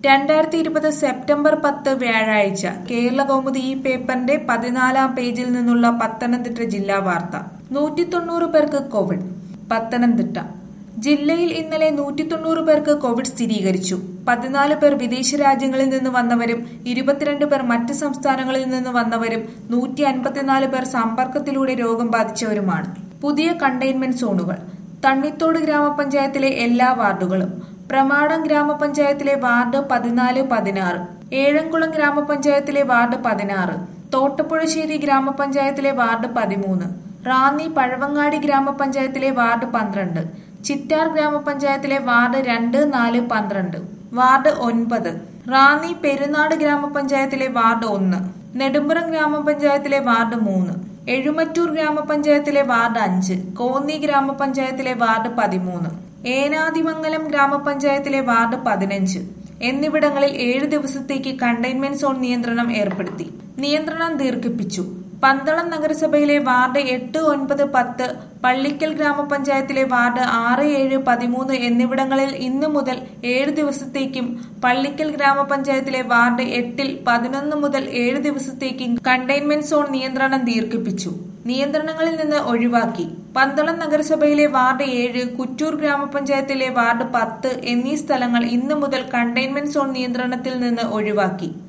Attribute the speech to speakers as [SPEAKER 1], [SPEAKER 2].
[SPEAKER 1] രണ്ടായിരത്തി ഇരുപത് സെപ്റ്റംബർ പത്ത് വ്യാഴാഴ്ച കേരള കൗമുദി ഈ പേപ്പറിന്റെ പതിനാലാം പേജിൽ നിന്നുള്ള പത്തനംതിട്ട ജില്ലാ വാർത്ത നൂറ്റി തൊണ്ണൂറ് പേർക്ക് കോവിഡ് പത്തനംതിട്ട ജില്ലയിൽ ഇന്നലെ നൂറ്റി തൊണ്ണൂറ് പേർക്ക് കോവിഡ് സ്ഥിരീകരിച്ചു പതിനാല് പേർ വിദേശ രാജ്യങ്ങളിൽ നിന്ന് വന്നവരും ഇരുപത്തിരണ്ട് പേർ മറ്റ് സംസ്ഥാനങ്ങളിൽ നിന്ന് വന്നവരും നൂറ്റി അൻപത്തിനാല് പേർ സമ്പർക്കത്തിലൂടെ രോഗം ബാധിച്ചവരുമാണ് പുതിയ കണ്ടെയ്ൻമെന്റ് സോണുകൾ തണ്ണിത്തോട് ഗ്രാമപഞ്ചായത്തിലെ എല്ലാ വാർഡുകളും പ്രമാടം ഗ്രാമപഞ്ചായത്തിലെ വാർഡ് പതിനാല് പതിനാറ് ഏഴംകുളം ഗ്രാമപഞ്ചായത്തിലെ വാർഡ് പതിനാറ് തോട്ടപ്പുഴശ്ശേരി ഗ്രാമപഞ്ചായത്തിലെ വാർഡ് പതിമൂന്ന് റാന്നി പഴവങ്ങാടി ഗ്രാമപഞ്ചായത്തിലെ വാർഡ് പന്ത്രണ്ട് ചിറ്റാർ ഗ്രാമപഞ്ചായത്തിലെ വാർഡ് രണ്ട് നാല് പന്ത്രണ്ട് വാർഡ് ഒൻപത് റാന്നി പെരുന്നാട് ഗ്രാമപഞ്ചായത്തിലെ വാർഡ് ഒന്ന് നെടുമ്പുറം ഗ്രാമപഞ്ചായത്തിലെ വാർഡ് മൂന്ന് എഴുമറ്റൂർ ഗ്രാമപഞ്ചായത്തിലെ വാർഡ് അഞ്ച് കോന്നി ഗ്രാമപഞ്ചായത്തിലെ വാർഡ് പതിമൂന്ന് ഏനാദിമംഗലം ഗ്രാമപഞ്ചായത്തിലെ വാർഡ് പതിനഞ്ച് എന്നിവിടങ്ങളിൽ ഏഴ് ദിവസത്തേക്ക് കണ്ടെയ്ൻമെന്റ് സോൺ നിയന്ത്രണം ഏർപ്പെടുത്തി നിയന്ത്രണം ദീർഘിപ്പിച്ചു പന്തളം നഗരസഭയിലെ വാർഡ് എട്ട് ഒൻപത് പത്ത് പള്ളിക്കൽ ഗ്രാമപഞ്ചായത്തിലെ വാർഡ് ആറ് ഏഴ് പതിമൂന്ന് എന്നിവിടങ്ങളിൽ ഇന്നു മുതൽ ഏഴ് ദിവസത്തേക്കും പള്ളിക്കൽ ഗ്രാമപഞ്ചായത്തിലെ വാർഡ് എട്ടിൽ പതിനൊന്ന് മുതൽ ഏഴ് ദിവസത്തേക്കും കണ്ടെയ്ൻമെന്റ് സോൺ നിയന്ത്രണം ദീർഘിപ്പിച്ചു നിയന്ത്രണങ്ങളിൽ നിന്ന് ഒഴിവാക്കി പന്തളം നഗരസഭയിലെ വാർഡ് ഏഴ് കുറ്റൂർ ഗ്രാമപഞ്ചായത്തിലെ വാർഡ് പത്ത് എന്നീ സ്ഥലങ്ങൾ ഇന്നു മുതൽ കണ്ടെയ്ൻമെന്റ് സോൺ നിയന്ത്രണത്തിൽ നിന്ന് ഒഴിവാക്കി